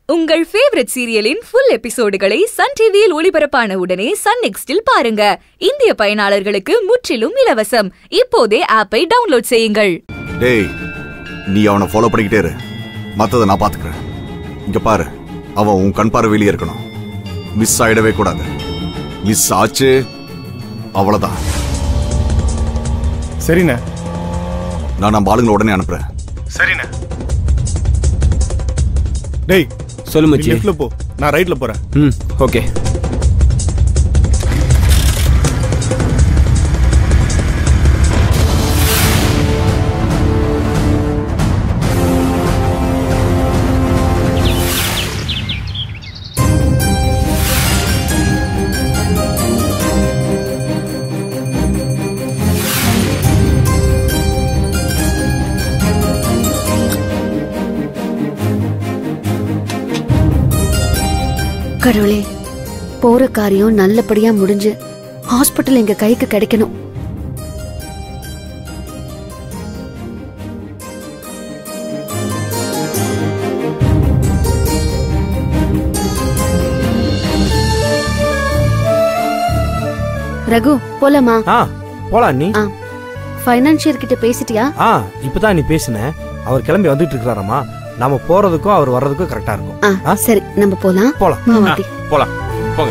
உங்கள் ஃபேவரட் சீரியலின் ஃபுல் எபிசோடுகளை சன் டிவியில் ஒளிபரப்பான உடனே சன் நெக்ஸ்டில் பாருங்க இந்திய பயனாளர்களுக்கு முற்றிலும் இலவசம் இப்போதே ஆப்பை டவுன்லோட் செய்யுங்கள் டேய் நீ அவனை ஃபாலோ பண்ணிக்கிட்டே இரு மத்ததை நான் பாத்துக்கிறேன் இங்க பாரு அவன் உன் கண் பார்வையிலே இருக்கணும் மிஸ் ஆயிடவே கூடாது மிஸ் ஆச்சு அவ்வளவுதான் சரிண்ணே நான் நம்ம ஆளுங்களை உடனே அனுப்புறேன் சரிண்ணே டேய் சொல்லு நீ மச்சி லெஃப்ட்ல போ நான் ரைட்ல போறேன் ம் ஓகே கடவுளே போற காரியம் நல்லபடியா முடிஞ்சு ஹாஸ்பிட்டல் எங்க கைக்கு கிடைக்கணும் ரகு போலாமா ஆ போலாம் நீ ஆ ஃபைனான்சியர் கிட்ட பேசிட்டியா ஆ இப்பதான் நீ பேசின அவர் கிளம்பி வந்துட்டு இருக்கிறாராமா நாம போறதுக்கும் அவர் வர்றதுக்கும் கரெக்டா இருக்கும் ஆ ஆ? சரி நம்ம போலாம் போலாம் வா, ஆ, வாடி. போலாம் போங்க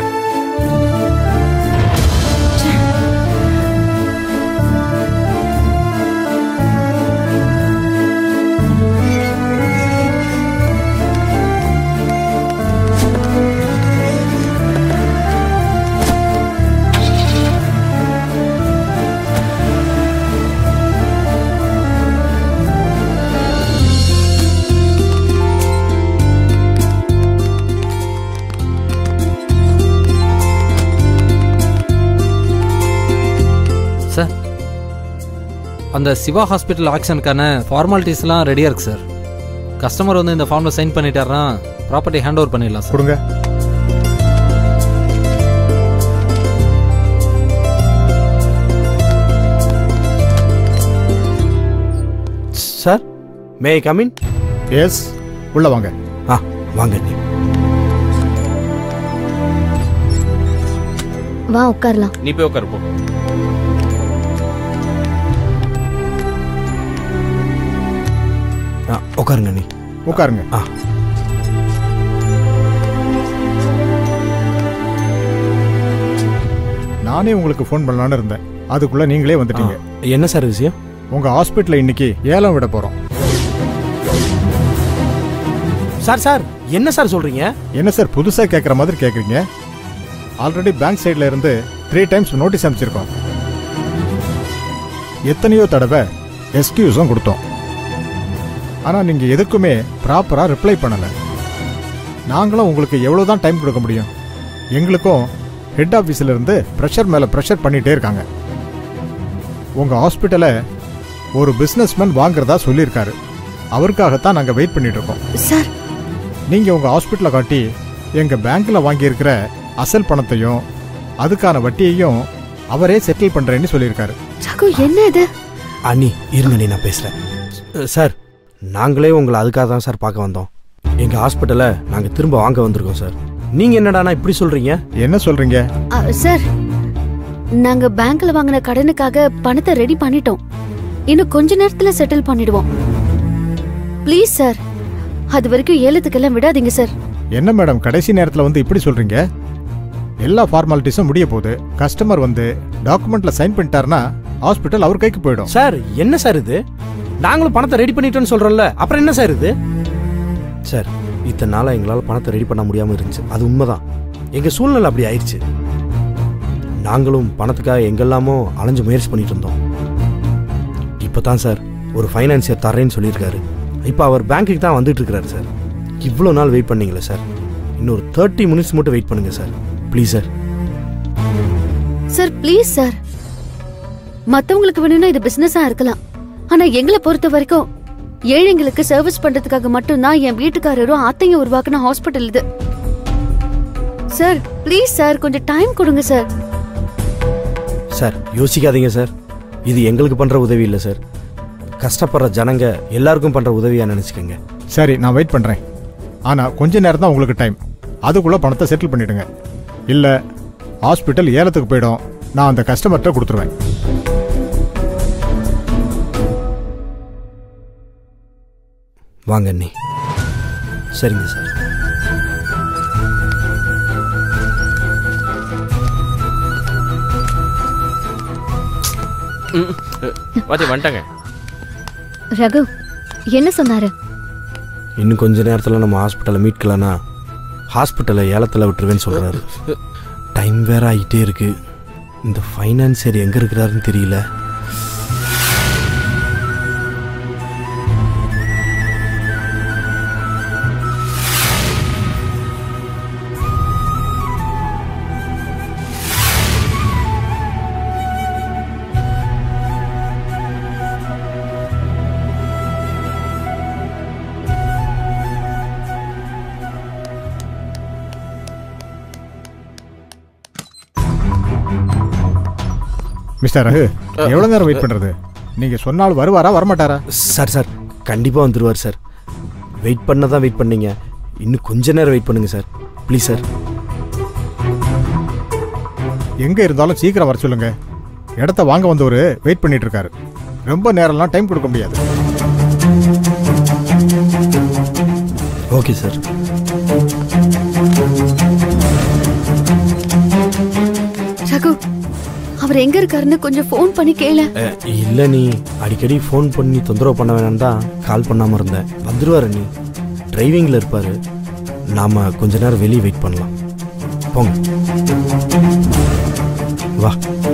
சார் அந்த சிவா ஹாஸ்பிட்டல் ஆக்ஷனுக்கான ஃபார்மாலிட்டிஸ்லாம் ரெடியாக இருக்கு சார் கஸ்டமர் வந்து இந்த ஃபார்மில் சைன் பண்ணிட்டாருன்னா ப்ராப்பர்ட்டி ஹேண்ட் ஓவர் பண்ணிடலாம் சார் கொடுங்க sir may come in yes வாங்க ஆ வாங்க நீ வா உட்காரலாம் நீ போய் உட்காரு போ ஆ உட்காருங்க நீ உட்காருங்க ஆ நானே உங்களுக்கு ஃபோன் பண்ணலான்னு இருந்தேன் அதுக்குள்ள நீங்களே வந்துட்டீங்க என்ன சார் விஷயம் உங்க ஹாஸ்பிட்டல்ல இன்னைக்கு ஏலம் விட போறோம் சார் சார் என்ன சார் சொல்றீங்க என்ன சார் புதுசா கேட்குற மாதிரி கேட்குறீங்க ஆல்ரெடி பேங்க் சைடுல இருந்து த்ரீ டைம்ஸ் நோட்டீஸ் அனுப்பிச்சிருக்கோம் எத்தனையோ தடவை எஸ்கியூஸும் கொடுத்தோம் ஆனா நீங்க எதுக்குமே ப்ராப்பரா ரிப்ளை பண்ணல நாங்களும் உங்களுக்கு எவ்வளவுதான் டைம் கொடுக்க முடியும் எங்களுக்கும் ஹெட் ஆஃபீஸ்ல இருந்து ப்ரெஷர் மேல ப்ரெஷர் பண்ணிட்டே இருக்காங்க உங்க ஹாஸ்பிட்டலை ஒரு பிசினஸ்மேன் வாங்குறதா சொல்லியிருக்காரு அவருக்காகத்தான் நாங்க வெயிட் பண்ணிட்டு இருக்கோம் சார் நீங்க உங்க ஹாஸ்பிட்டலை காட்டி எங்க பேங்க்ல வாங்கியிருக்கிற அசல் பணத்தையும் அதுக்கான வட்டியையும் அவரே செட்டில் பண்றேன்னு சொல்லியிருக்காரு ரகு என்ன இது அண்ணி இருங்க நீ நான் பேசுறேன் அஹ், சார் நாங்களே உங்களை அதுக்காக தான் சார் பார்க்க வந்தோம் எங்க ஹாஸ்பிட்டலை நாங்க திரும்ப வாங்க வந்திருக்கோம் சார் நீங்க என்னடானா இப்படி சொல்றீங்க என்ன சொல்றீங்க அ, சார் நாங்க பேங்க்ல வாங்கின கடனுக்காக பணத்தை ரெடி பண்ணிட்டோம் இன்னும் கொஞ்ச நேரத்துல செட்டில் பண்ணிடுவோம் ப்ளீஸ் சார் அது வரைக்கும் ஏலத்துக்கெல்லாம் விடாதீங்க சார் என்ன மேடம் கடைசி நேரத்துல வந்து இப்படி சொல்றீங்க எல்லா ஃபார்மாலிட்டிஸும் முடிய போகுது கஸ்டமர் வந்து டாக்குமெண்ட்ல சைன் பண்ணிட்டாருன்னா ஹாஸ்பிட்டல் அவர் கைக்கு போயிடும் சார் என்ன சார் இது நாங்களும் பணத்தை ரெடி பண்ணிட்டோம்னு சொல்றோம்ல அப்புறம் என்ன சார் இது சார் இத்தனை நாளா எங்களால பணத்தை ரெடி பண்ண முடியாம இருந்துச்சு அது உண்மைதான் எங்க சூழ்நிலை அப்படி ஆயிடுச்சு நாங்களும் பணத்துக்காக எங்கெல்லாமோ அலைஞ்சு முயற்சி பண்ணிட்டு இருந்தோம் இப்பதான் சார் ஒரு ஃபைனான்சியர் தரேன்னு சொல்லியிருக்காரு இப்போ அவர் பேங்க்குக்கு தான் வந்துட்டு இருக்காரு சார் இவ்வளோ நாள் வெயிட் பண்ணீங்களே சார் இன்னொரு தேர்ட்டி மினிட்ஸ் மட்டும் வெயிட் பண்ணுங்க sir please sir sir please sir மத்தவங்களுக்கு வேணும்னா இது பிசினஸா இருக்கலாம் ஆனா எங்களை பொறுத்த வரைக்கும் ஏழைங்களுக்கு சர்வீஸ் பண்றதுக்காக மட்டும்தான் என் வீட்டுக்காரரும் அத்தையும் உருவாக்குன ஹாஸ்பிட்டல் இது சார் ப்ளீஸ் சார் கொஞ்சம் டைம் கொடுங்க சார் சார் யோசிக்காதீங்க சார் இது எங்களுக்கு பண்ற உதவி இல்லை சார் கஷ்டப்படுற ஜனங்க எல்லாருக்கும் பண்ற உதவியா நினைச்சுக்கோங்க சரி நான் வெயிட் பண்றேன் ஆனால் கொஞ்ச நேரம் தான் உங்களுக்கு டைம் அதுக்குள்ளே பணத்தை செட்டில் பண்ணிடுங்க இல்லை ஹாஸ்பிட்டல் ஏலத்துக்கு போயிடும் நான் அந்த கஸ்டமர்கிட்ட கொடுத்துருவேன் வாங்க அண்ணி சரிங்க சார் ம், வாத்தி வந்துட்டாங்க ரகு என்ன சொன்னாரு இன்னும் கொஞ்ச நேரத்தில் நம்ம ஹாஸ்பிட்டலை மீட்கலன்னா ஹாஸ்பிட்டலை ஏலத்தில் விட்டுருவேன்னு சொல்கிறாரு டைம் வேற ஆகிட்டே இருக்கு இந்த ஃபைனான்சியர் எங்கே இருக்கிறாருன்னு தெரியல மிஸ்டர் ரகு எவ்வளோ நேரம் வெயிட் பண்ணுறது நீங்கள் சொன்னால் வருவாரா வரமாட்டாரா சார் சார் கண்டிப்பாக வந்துடுவார் சார் வெயிட் பண்ண தான் வெயிட் பண்ணீங்க இன்னும் கொஞ்ச நேரம் வெயிட் பண்ணுங்க சார் ப்ளீஸ் சார் எங்கே இருந்தாலும் சீக்கிரம் வர சொல்லுங்க இடத்த வாங்க வந்தவர் வெயிட் பண்ணிட்டு இருக்காரு ரொம்ப நேரம்லாம் டைம் கொடுக்க முடியாது ஓகே சார் ரகு அவர் எங்க இருக்காருன்னு கொஞ்சம் ஃபோன் பண்ணி கேள இல்லை நீ அடிக்கடி ஃபோன் பண்ணி தொந்தரவு பண்ண வேணாம் தான் கால் பண்ணாமல் இருந்தேன் வந்துடுவார் நீ டிரைவிங்கில் இருப்பார் நாம் கொஞ்ச நேரம் வெளியே வெயிட் பண்ணலாம் போங்க வா